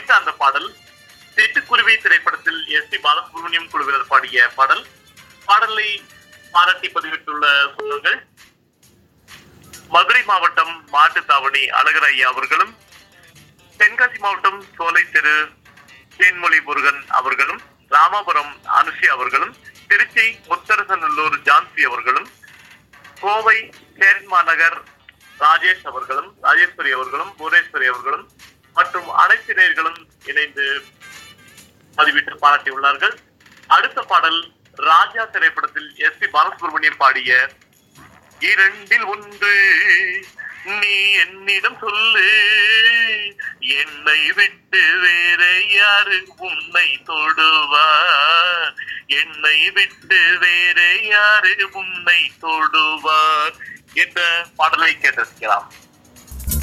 அடுத்த அந்த பாடல் சிட்டுக்குருவி திரைப்படத்தில் எஸ் பி பாலசுப்ரமணியம் குழுவினர் பாடிய பாடல் பாடலை பாராட்டி பதிவிட்டுள்ள சொந்தங்கள் மதுரை மாவட்டம் மாட்டுத்தாவணி அழகர் ஐயா அவர்களும் தென்காசி மாவட்டம் சோலை தெரு தேன்மொழி முருகன் அவர்களும் ராமாபுரம் அனுஷி அவர்களும் திருச்சி முத்தரசநல்லூர் ஜான்சி அவர்களும் கோவை சேரன்மா நகர் ராஜேஷ் அவர்களும் ராஜேஸ்வரி அவர்களும் புவனேஸ்வரி அவர்களும் மற்றும் அனைத்து நேர்களும் இணைந்து பதிவிட்டு பாராட்டியுள்ளார்கள் அடுத்த பாடல் ராஜா திரைப்படத்தில் எஸ் பி பாலசுப்ரமணியம் பாடிய இரண்டில் ஒன்று நீ என்னிடம் சொல்லு என்னை விட்டு வேற யாரு உன்னை தொடுவார் என்னை விட்டு வேற யாரு உன்னை தொடுவார் என்ற பாடலை கேட்டிருக்கலாம்